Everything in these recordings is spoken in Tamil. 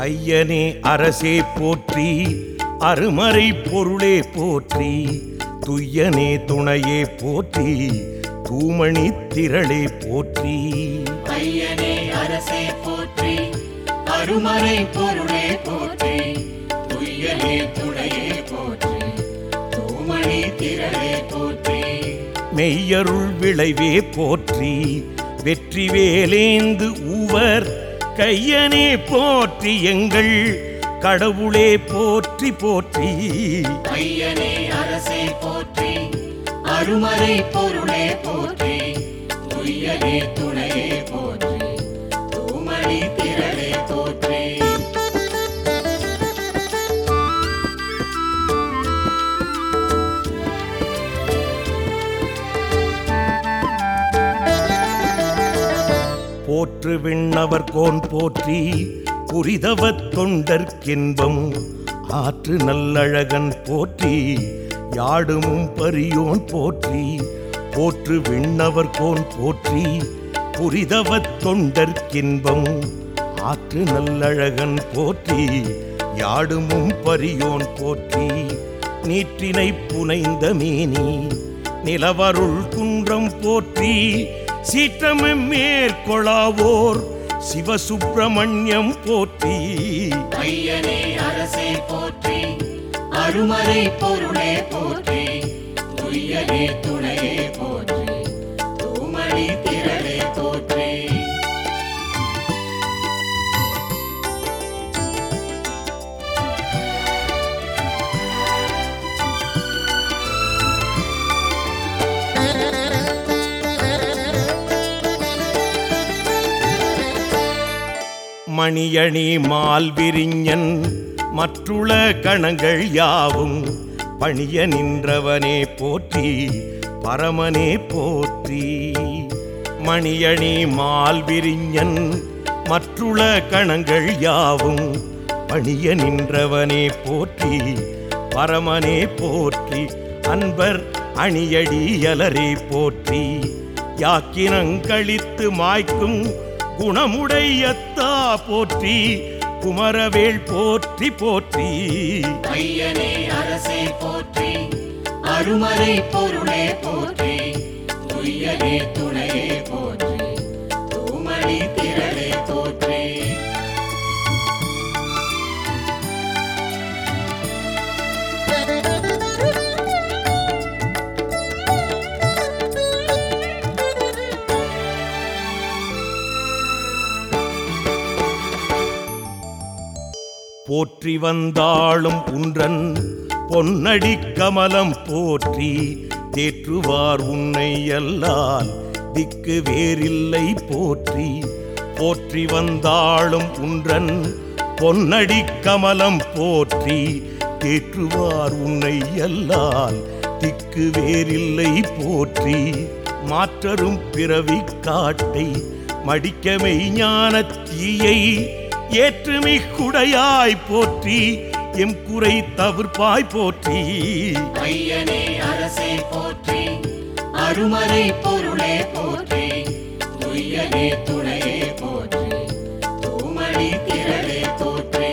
ஐயனே அரசே போற்றி அருமறை பொருளே போற்றி துய்யனே துணையே போற்றி தூமணி திரளே போற்றி ஐயனே அரசே போற்றி அருமறை பொருளே போற்றி துய்யனே துணையே போற்றி தூமணி திரளே போற்றி மெய்யருள் விளைவே போற்றி வெற்றி வேலேந்து ஊவர் கையனே போற்றி எங்கள் கடவுளே போற்றி போற்றி ஐயனே அரசே போற்றி அருமறை பொருளே போற்றி துய்யனே துணையே போற்றி தூமணி திரளே போற்றி போற்று விண்ணவர் கோன் போற்றி புரிதவத் தொண்டர்க்கின்பம் ஆற்று நல்லழகன் போற்றி யாடுமும் பரியோன் போற்றி போற்று விண்ணவர் கோன் போற்றி புரிதவத் தொண்டர்க்கின்பம் ஆற்று நல்லழகன் போற்றி யாடுமும் பரியோன் போற்றி நீற்றினை புனைந்த மேனி நிலவருள் குன்றம் போற்றி சீற்றமும் மேற்கொளாவோர் சிவசுப்பிரமணியம் போற்றி ஐயனே அரசே போற்றி அருமறை பொருளே போற்றி துய்யனே துணையே போற்றி தூமணி திரளே போற்றி மணியணி மால்விரிஞன் மற்றுள கணங்கள் யாவும் பணிய நின்றவனே போற்றி பரமனே போற்றி மணியணி மால்விரிஞன் மற்றுள கணங்கள் யாவும் பணிய நின்றவனே போற்றி பரமனே போற்றி அன்பர் அணியடியலரே போற்றி யாக்கினங்களித்து மாய்க்கும் குணமுடையத்தா போற்றி குமரவேள் போற்றி போற்றி ஐயனே அரசே போற்றி அருமறை பொருளே போற்றி துய்யனே துணையே போற்றி தூமணி திரளே போற்றி போற்றி வந்தாளும் உன்றன் பொன்னடி கமலம் போற்றி தேற்றுவார் உன்னை அல்லால் திக்கு வேறில்லை போற்றி போற்றி வந்தாளும் உன்றன் பொன்னடி கமலம் போற்றி தேற்றுவார் உன்னை அல்லால் திக்கு வேறில்லை போற்றி மாற்றரும் பிறவி காட்டை மடிக்கமை ஞானத் தீயை ஏற்றுமை குடையாய் போற்றி எம் குறை தவிர்ப்பாய் போற்றி ஐயனே அரசே போற்றி அருமறை பொருளே போற்றி துய்யனே துணையே போற்றி தூமணி திரளே போற்றி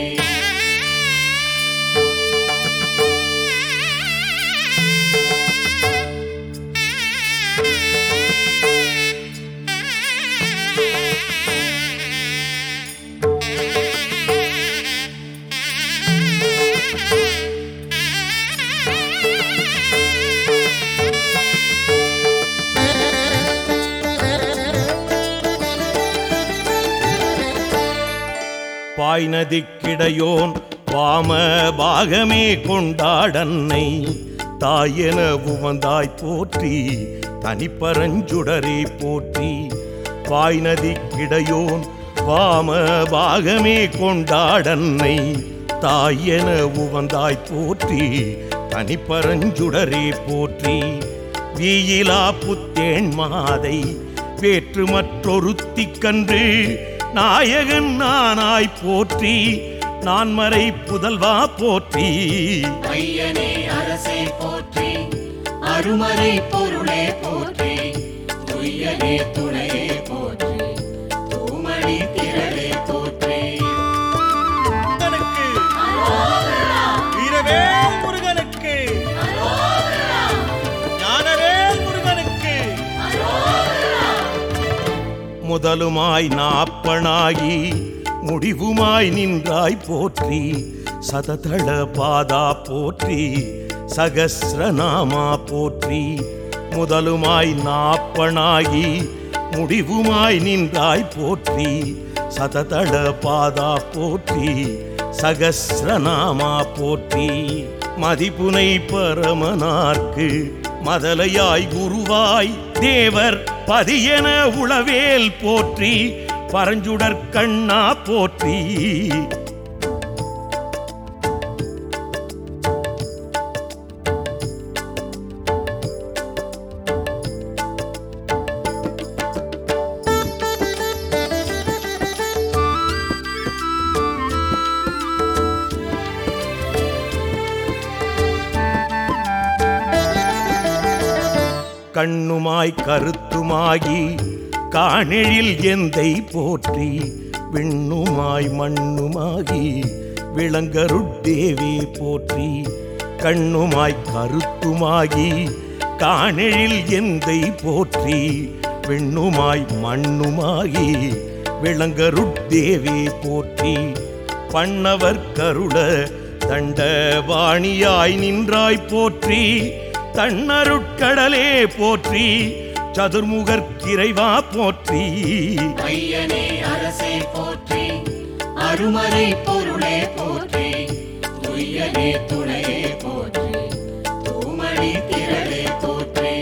பாய் நதிக்கிடையோன் வாம பாகமே கொண்டாடன்னை தாயென உவந்தாய் போற்றி தனிப்பரஞ்சுடரே போற்றி பாய் நதிக்கிடையோன் வாம பாகமே கொண்டாடன்னை தாயென உவந்தாய் போற்றி தனிப்பரஞ்சுடரே போற்றி வீயிலா புத்தேன் மாதை வேற்று மற்றொருத்திக்கன்று நாயகன் நானாய் போற்றி நான்மறை புதல்வா போற்றி ஐயனே அரசே போற்றி அருமறை பொருளே போற்றி துய்யனே துணையே போற்றி தூமணி திரளே போற்றி முதலுமாய் நாப்பனாகி முடிவுமாய் நின்றாய் போற்றி சததள பாதா போற்றி சகசிரநாமா போற்றி முதலுமாய் நாப்பனாகி முடிவுமாய் நின்றாய் போற்றி சததள பாதா போற்றி சகசிரநாமா போற்றி மதிப்புனை பரமனார்க்கு மதலையாய் குருவாய் தேவர் பதியென உளவேல் போற்றி பரஞ்சுடர் கண்ணா போற்றி கண்ணுமாய் கருத்துமாகி காணெழில் எந்தை போற்றி விண்ணுமாய் மண்ணுமாகி விளங்கருட்டேவே போற்றி கண்ணுமாய் கருத்துமாகி காணெழில் எந்தை போற்றி விண்ணுமாய் மண்ணுமாகி விளங்கருட்டேவே போற்றி பண்ணவர் கருள தண்டவாணியாய் நின்றாய் போற்றி தன்னருட்கடலே போற்றி சதுர்முகற்கிறைவா போற்றி ஐயனே அரசே போற்றி அருமறை பொருளே போற்றி துய்யனே துணையே போற்றி தூமணி திரளே போற்றி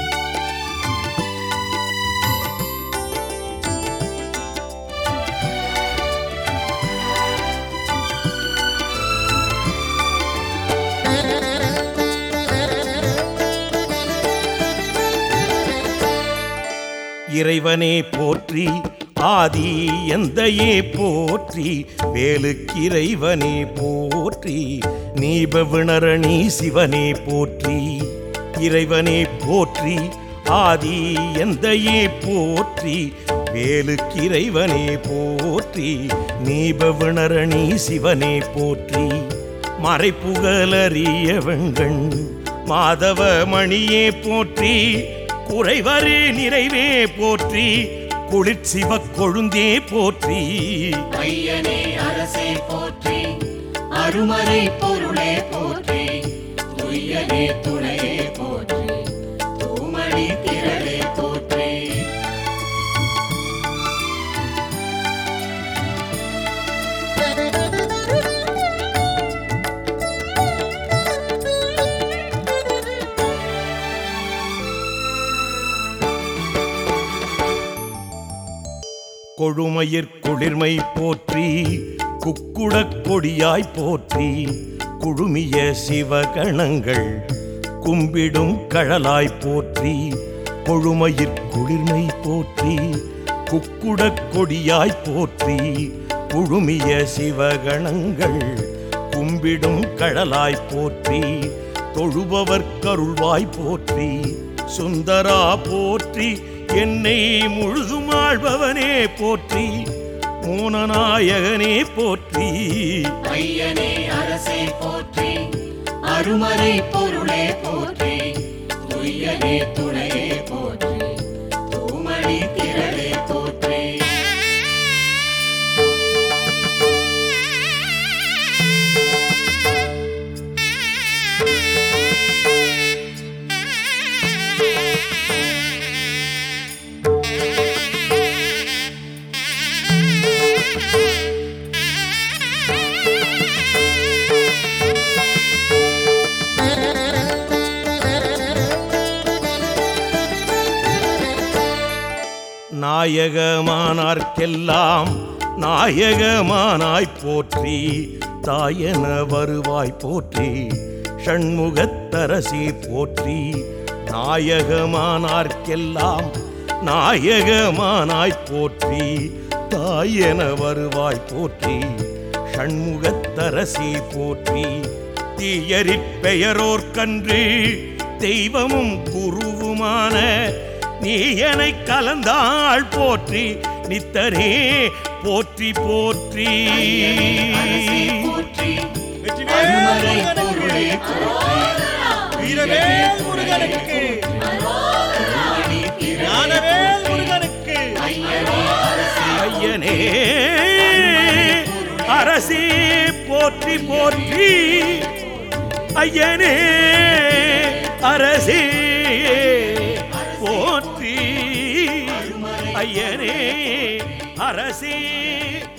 இறைவனே போற்றி ஆதி எந்தையே போற்றி வேலுக்கிறைவனே போற்றி நீபவிணரணி சிவனே போற்றி இறைவனே போற்றி ஆதி எந்தையே போற்றி வேலுக்கிறைவனே போற்றி நீபவிணரணி சிவனே போற்றி மறைப்புகலறிய வெங்கண் மாதவ மணியே போற்றி குறைவரு நிறைவே போற்றி குளிர்ச்சிவ கொழுந்தே போற்றி ஐயனே அரசே போற்றி அருமறை பொருளே போற்றி துய்யனே துணையே போற்றி தூமணி திரளே போற்றி கொழுமயிர் குளிர்மை போற்றி குக்குடக் கொடியாய் போற்றி குழுமிய சிவகணங்கள் கும்பிடும் கழலாய் போற்றி கொழுமயிர் குளிர்மை போற்றி குக்குடக் கொடியாய் போற்றி குழுமிய சிவகணங்கள் கும்பிடும் கழலாய் போற்றி தொழுபவர் கருள்வாய் போற்றி சுந்தரா போற்றி என்னை முழுதும் ஆள்பவனே போற்றி மூனநாயகனே போற்றி ஐயனே அரசே போற்றி அருமறை பொருளே போற்றி துய்யனே துணையே போற்றி தூமணி திரளே போற்றி நாயகமானார்க்கெல்லாம் நாயகமானாய் போற்றி தாயன வருவாய் போற்றி ஷண்முகத்தரசி போற்றி நாயகமானார்க்கெல்லாம் நாயகமானாய் போற்றி தாயன வருவாய் போற்றி ஷண்முகத்தரசி போற்றி தீயரிற் பெயரோர்க்கன்று தெய்வமும் குருவுமான நீ என்னை கலந்தாள் போற்றி நித்தரே போற்றி போற்றி அரசே போற்றி வெற்றிவேல் அருமறை முருகனுக்கு பொருளே போற்றி வீரவேல் முருகனுக்கு தூமணி திரளே ஞானவேல் முருகனுக்கு ஐயனே ஐயனே அரசே போற்றி போற்றி ஐயனே அரசே போற்றி ஐயனே அரசே